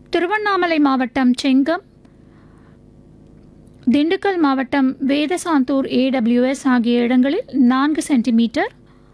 திருவண்ணாமலை மாவட்டம் செங்கம் திண்டுக்கல் மாவட்டம் வேதசாந்தூர் ஏடபிள்யூஎஸ் ஆகிய இடங்களில் நான்கு சென்டிமீட்டர்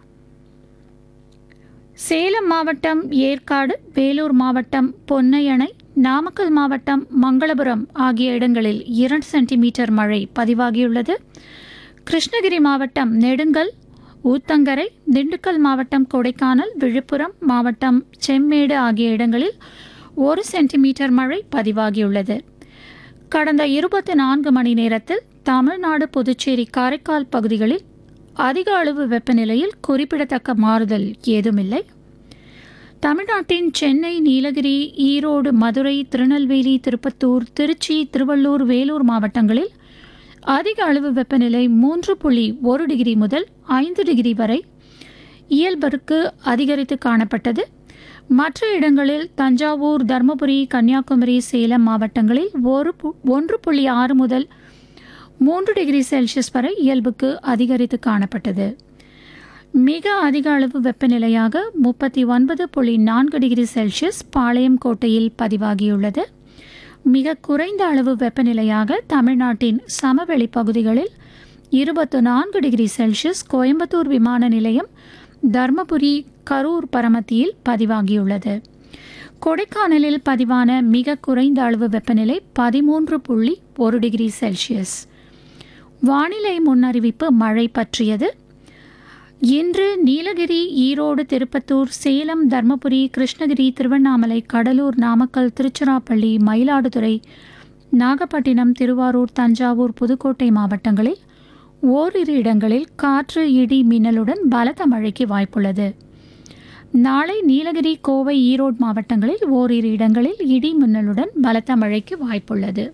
சேலம் மாவட்டம் ஏற்காடு வேலூர் மாவட்டம் பொன்னையணை நாமக்கல் மாவட்டம் மங்களபுரம் ஆகிய இடங்களில் இரண்டு சென்டிமீட்டர் மழை பதிவாகியுள்ளது கிருஷ்ணகிரி மாவட்டம் நெடுங்கல் ஊத்தங்கரை திண்டுக்கல் மாவட்டம் கொடைக்கானல் விழுப்புரம் மாவட்டம் செம்மேடு ஆகிய இடங்களில் ஒரு சென்டிமீட்டர் மழை பதிவாகியுள்ளது கடந்த இருபத்தி நான்கு மணி நேரத்தில் தமிழ்நாடு புதுச்சேரி காரைக்கால் பகுதிகளில் அதிக அளவு வெப்பநிலையில் குறிப்பிடத்தக்க மாறுதல் ஏதுமில்லை தமிழ்நாட்டின் சென்னை நீலகிரி ஈரோடு மதுரை திருநெல்வேலி திருப்பத்தூர் திருச்சி திருவள்ளூர் வேலூர் மாவட்டங்களில் அதிக அளவு வெப்பநிலை மூன்று புள்ளி ஒரு டிகிரி முதல் ஐந்து டிகிரி வரை இயல்பருக்கு அதிகரித்து காணப்பட்டது மற்ற இடங்களில் தஞ்சாவூர் தருமபுரி கன்னியாகுமரி சேலம் மாவட்டங்களில் ஒரு பு- ஒன்று புள்ளி ஆறு முதல் மூன்று டிகிரி செல்சியஸ் வரை இயல்புக்கு அதிகரித்து காணப்பட்டது மிக அதிக அளவு வெப்பநிலையாக முப்பத்தி ஒன்பது புள்ளி நான்கு டிகிரி செல்சியஸ் பாளையம் கோட்டையில் பதிவாகியுள்ளது மிக குறைந்த அளவு வெப்பநிலையாக தமிழ்நாட்டின் சமவெளி பகுதிகளில் இருபத்து நான்கு டிகிரி செல்சியஸ் கோயம்புத்தூர் விமான நிலையம் தர்மபுரி கரூர் பரமத்தியில் பதிவாகியுள்ளது கொடைக்கானலில் பதிவான மிக குறைந்த அளவு வெப்பநிலை பதிமூன்று புள்ளி ஒரு டிகிரி செல்சியஸ் வானிலை முன்னறிவிப்பு மழை பற்றியது இன்று நீலகிரி ஈரோடு திருப்பத்தூர் சேலம் தர்மபுரி கிருஷ்ணகிரி திருவண்ணாமலை கடலூர் நாமக்கல் திருச்சிராப்பள்ளி மயிலாடுதுறை நாகப்பட்டினம் திருவாரூர் தஞ்சாவூர் புதுக்கோட்டை மாவட்டங்களில் ஓரிரு இடங்களில் காற்று இடி மின்னலுடன் பலத்த மழைக்கு வாய்ப்புள்ளது நாளை நீலகிரி கோவை ஈரோடு மாவட்டங்களில் ஓரிரு இடங்களில் இடி மின்னலுடன் பலத்த மழைக்கு வாய்ப்புள்ளது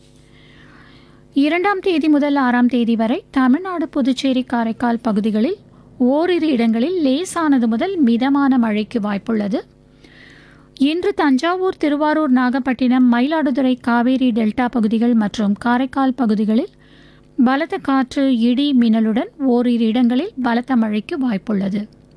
இரண்டாம் தேதி முதல் ஆறாம் தேதி வரை தமிழ்நாடு புதுச்சேரி காரைக்கால் பகுதிகளில் ஓரிரு இடங்களில் லேசானது முதல் மிதமான மழைக்கு வாய்ப்புள்ளது இன்று தஞ்சாவூர் திருவாரூர் நாகப்பட்டினம் மயிலாடுதுறை காவேரி டெல்டா பகுதிகள் மற்றும் காரைக்கால் பகுதிகளில் பலத்த காற்று இடி மின்னலுடன் ஓரிரு இடங்களில் பலத்த மழைக்கு வாய்ப்புள்ளது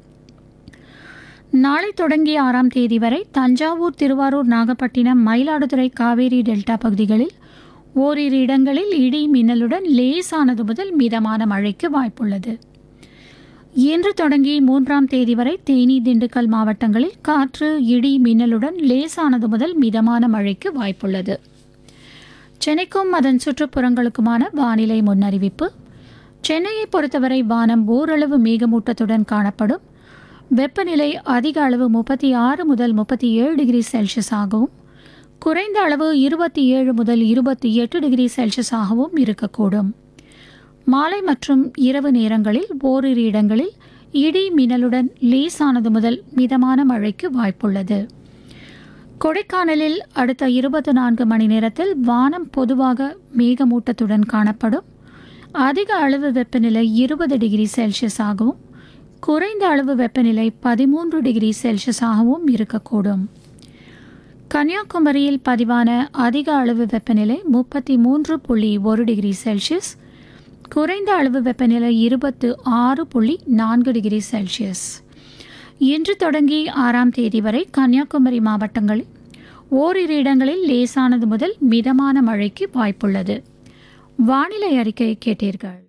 நாளை தொடங்கி ஆறாம் தேதி வரை தஞ்சாவூர் திருவாரூர் நாகப்பட்டினம் மயிலாடுதுறை காவேரி டெல்டா பகுதிகளில் ஓரிரு இடங்களில் இடி மின்னலுடன் லேசானது முதல் மிதமான மழைக்கு வாய்ப்புள்ளது இன்று தொடங்கி மூன்றாம் தேதி வரை தேனி திண்டுக்கல் மாவட்டங்களில் காற்று இடி மின்னலுடன் லேசானது முதல் மிதமான மழைக்கு வாய்ப்புள்ளது சென்னைக்கும் அதன் சுற்றுப்புறங்களுக்குமான வானிலை முன்னறிவிப்பு சென்னையை பொறுத்தவரை வானம் ஓரளவு மேகமூட்டத்துடன் காணப்படும் வெப்பநிலை அதிக அளவு முப்பத்தி ஆறு முதல் முப்பத்தி ஏழு டிகிரி செல்சியஸ் ஆகவும் குறைந்த அளவு இருபத்தி ஏழு முதல் இருபத்தி எட்டு டிகிரி செல்சியஸ் ஆகவும் இருக்கக்கூடும் மாலை மற்றும் இரவு நேரங்களில் ஓரிரு இடங்களில் இடி மின்னலுடன் லேசானது முதல் மிதமான மழைக்கு வாய்ப்புள்ளது கொடைக்கானலில் அடுத்த இருபத்தி நான்கு மணி நேரத்தில் வானம் பொதுவாக மேகமூட்டத்துடன் காணப்படும் அதிக அளவு வெப்பநிலை இருபது டிகிரி செல்சியஸ் ஆகவும் குறைந்த அளவு வெப்பநிலை பதிமூன்று டிகிரி செல்சியஸ் ஆகவும் இருக்கக்கூடும் கன்னியாகுமரியில் பதிவான அதிக அளவு வெப்பநிலை முப்பத்தி மூன்று புள்ளி ஒரு டிகிரி செல்சியஸ் குறைந்த அளவு வெப்பநிலை இருபத்து ஆறு புள்ளி நான்கு டிகிரி செல்சியஸ் இன்று தொடங்கி ஆறாம் தேதி வரை கன்னியாகுமரி மாவட்டங்களில் ஓரிரு இடங்களில் லேசானது முதல் மிதமான மழைக்கு வாய்ப்புள்ளது வானிலை அறிக்கை கேட்டீர்கள்